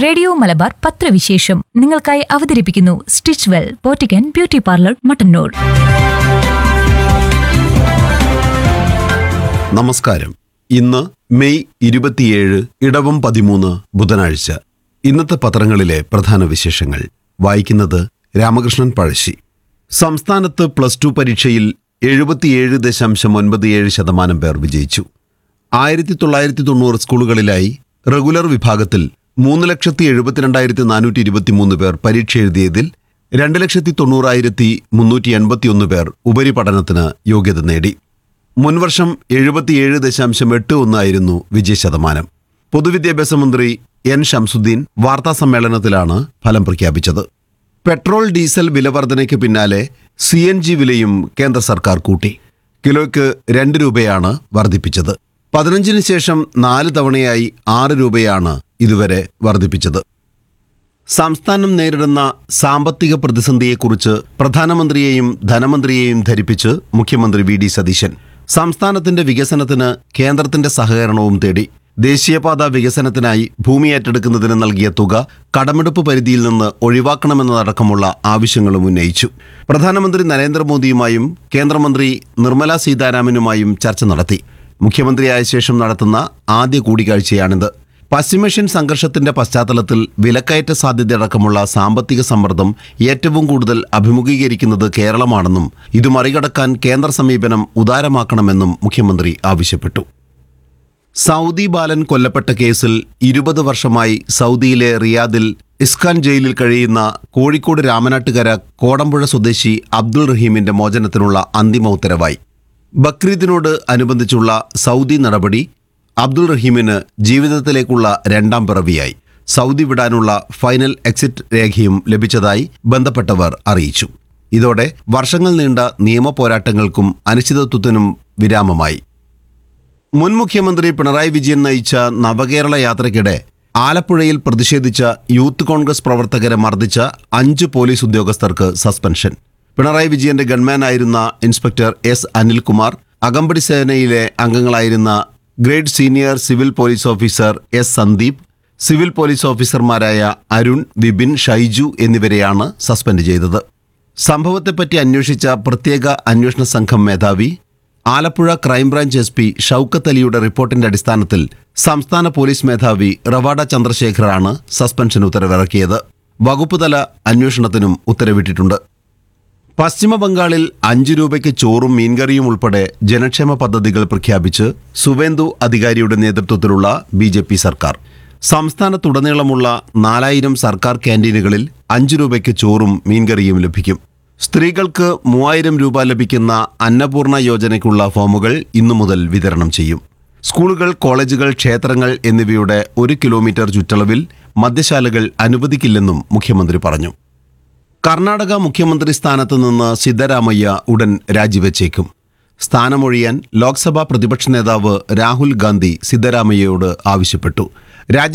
radio Malabar പത്രവിശേഷം നിങ്ങൾക്കായി അവതരിപ്പിക്കുന്നു സ്റ്റിച്ച് വെൽ പോറ്റിക്കൻ ബ്യൂട്ടി പാർലർ മട്ടന്നൂർ നമസ്കാരം ഇന്ന് മെയ് ഇരുപത്തിയേഴ് ഇടവം പതിമൂന്ന് ബുധനാഴ്ച ഇന്നത്തെ പത്രങ്ങളിലെ പ്രധാന വിശേഷങ്ങൾ വായിക്കുന്നത് രാമകൃഷ്ണൻ പഴശ്ശി സംസ്ഥാനത്ത് പ്ലസ് ടു പരീക്ഷയിൽ എഴുപത്തിയേഴ് ദശാംശം ഒൻപത് ഏഴ് ശതമാനം പേർ വിജയിച്ചു ആയിരത്തി തൊള്ളായിരത്തി തൊണ്ണൂറ് സ്കൂളുകളിലായി റെഗുലർ വിഭാഗത്തിൽ മൂന്ന് ലക്ഷത്തി എഴുപത്തിരണ്ടായിരത്തി നാനൂറ്റി ഇരുപത്തിമൂന്ന് പേർ പരീക്ഷ എഴുതിയതിൽ രണ്ട് ലക്ഷത്തി തൊണ്ണൂറായിരത്തി മുന്നൂറ്റി എൺപത്തിയൊന്ന് പേർ ഉപരിപഠനത്തിന് യോഗ്യത നേടി മുൻവർഷം എഴുപത്തിയേഴ് ദശാംശം എട്ട് ഒന്നായിരുന്നു വിജയശതമാനം പൊതുവിദ്യാഭ്യാസ മന്ത്രി എൻ ഷംസുദ്ദീൻ വാർത്താ സമ്മേളനത്തിലാണ് ഫലം പ്രഖ്യാപിച്ചത് പെട്രോൾ ഡീസൽ വിലവർധനയ്ക്ക് പിന്നാലെ സി എൻ ജി വിലയും കേന്ദ്ര സർക്കാർ കൂട്ടി കിലോയ്ക്ക് രണ്ട് രൂപയാണ് വർദ്ധിപ്പിച്ചത് പതിനഞ്ചിന് ശേഷം നാല് തവണയായി ആറ് രൂപയാണ് ഇതുവരെ വർദ്ധിപ്പിച്ചത് സംസ്ഥാനം നേരിടുന്ന സാമ്പത്തിക പ്രതിസന്ധിയെക്കുറിച്ച് പ്രധാനമന്ത്രിയെയും ധനമന്ത്രിയെയും ധരിപ്പിച്ച് മുഖ്യമന്ത്രി വി ഡി സതീശൻ സംസ്ഥാനത്തിന്റെ വികസനത്തിന് കേന്ദ്രത്തിന്റെ സഹകരണവും തേടി ദേശീയപാത വികസനത്തിനായി ഭൂമി ഏറ്റെടുക്കുന്നതിന് നൽകിയ തുക കടമെടുപ്പ് പരിധിയിൽ നിന്ന് ഒഴിവാക്കണമെന്നതടക്കമുള്ള ആവശ്യങ്ങളും ഉന്നയിച്ചു പ്രധാനമന്ത്രി നരേന്ദ്രമോദിയുമായും കേന്ദ്രമന്ത്രി നിർമ്മലാ സീതാരാമനുമായും ചർച്ച നടത്തി മുഖ്യമന്ത്രിയായ ശേഷം നടത്തുന്ന ആദ്യ കൂടിക്കാഴ്ചയാണിത് പശ്ചിമേഷ്യൻ സംഘർഷത്തിന്റെ പശ്ചാത്തലത്തിൽ വിലക്കയറ്റ സാധ്യതയടക്കമുള്ള സാമ്പത്തിക സമ്മർദ്ദം ഏറ്റവും കൂടുതൽ അഭിമുഖീകരിക്കുന്നത് കേരളമാണെന്നും ഇത് മറികടക്കാൻ കേന്ദ്ര സമീപനം ഉദാരമാക്കണമെന്നും മുഖ്യമന്ത്രി ആവശ്യപ്പെട്ടു സൗദി ബാലൻ കൊല്ലപ്പെട്ട കേസിൽ ഇരുപത് വർഷമായി സൗദിയിലെ റിയാദിൽ ഇസ്കാൻ ജയിലിൽ കഴിയുന്ന കോഴിക്കോട് രാമനാട്ടുകര കോടമ്പുഴ സ്വദേശി അബ്ദുൾ റഹീമിന്റെ മോചനത്തിനുള്ള അന്തിമ ഉത്തരവായി ബക്രീദിനോട് അനുബന്ധിച്ചുള്ള സൗദി നടപടി അബ്ദുൾ റഹീമിന് ജീവിതത്തിലേക്കുള്ള രണ്ടാം പിറവിയായി സൗദി വിടാനുള്ള ഫൈനൽ എക്സിറ്റ് രേഖയും ലഭിച്ചതായി ബന്ധപ്പെട്ടവർ അറിയിച്ചു ഇതോടെ വർഷങ്ങൾ നീണ്ട നിയമ പോരാട്ടങ്ങൾക്കും അനിശ്ചിതത്വത്തിനും വിരാമമായി മുൻ മുഖ്യമന്ത്രി പിണറായി വിജയൻ നയിച്ച നവകേരള യാത്രയ്ക്കിടെ ആലപ്പുഴയിൽ പ്രതിഷേധിച്ച യൂത്ത് കോൺഗ്രസ് പ്രവർത്തകരെ മർദ്ദിച്ച അഞ്ച് പോലീസ് ഉദ്യോഗസ്ഥർക്ക് സസ്പെൻഷൻ പിണറായി വിജയന്റെ ഗൺമാനായിരുന്ന ഇൻസ്പെക്ടർ എസ് അനിൽകുമാർ അകമ്പടി സേനയിലെ അംഗങ്ങളായിരുന്ന grade senior civil police officer S Sandeep civil police ഓഫീസർമാരായ അരുൺ വിപിൻ ഷൈജു എന്നിവരെയാണ് സസ്പെൻഡ് ചെയ്തത് സംഭവത്തെപ്പറ്റി അന്വേഷിച്ച പ്രത്യേക അന്വേഷണ സംഘം മേധാവി Alappuzha crime branch S P Shoukath അലിയുടെ റിപ്പോർട്ടിന്റെ അടിസ്ഥാനത്തിൽ സംസ്ഥാന പോലീസ് മേധാവി റവാഡ ചന്ദ്രശേഖറാണ് സസ്പെൻഷൻ ഉത്തരവിറക്കിയത് വകുപ്പുതല അന്വേഷണത്തിനും ഉത്തരവിട്ടിട്ടുണ്ട് പശ്ചിമ ബംഗാളിൽ അഞ്ച് രൂപയ്ക്ക് ചോറും മീൻകറിയും ഉൾപ്പെടെ ജനക്ഷേമ പദ്ധതികൾ പ്രഖ്യാപിച്ച് സുവേന്ദു അധികാരിയുടെ നേതൃത്വത്തിലുള്ള ബി ജെ പി സർക്കാർ സംസ്ഥാനത്തുടനീളമുള്ള നാലായിരം സർക്കാർ ക്യാൻറ്റീനുകളിൽ അഞ്ച് രൂപയ്ക്ക് ചോറും മീൻകറിയും ലഭിക്കും സ്ത്രീകൾക്ക് മൂവായിരം രൂപ ലഭിക്കുന്ന അന്നപൂർണ യോജനയ്ക്കുള്ള ഫോമുകൾ ഇന്നു മുതൽ വിതരണം ചെയ്യും സ്കൂളുകൾ കോളേജുകൾ ക്ഷേത്രങ്ങൾ എന്നിവയുടെ ഒരു കിലോമീറ്റർ ചുറ്റളവിൽ മദ്യശാലകൾ അനുവദിക്കില്ലെന്നും മുഖ്യമന്ത്രി പറഞ്ഞു കർണാടക മുഖ്യമന്ത്രി സ്ഥാനത്ത് നിന്ന് സിദ്ധരാമയ്യ ഉടൻ രാജിവെച്ചേക്കും സ്ഥാനമൊഴിയാൻ ലോക്സഭാ പ്രതിപക്ഷ നേതാവ് രാഹുൽ ഗാന്ധി സിദ്ധരാമയ്യയോട് ആവശ്യപ്പെട്ടു രാജ്യ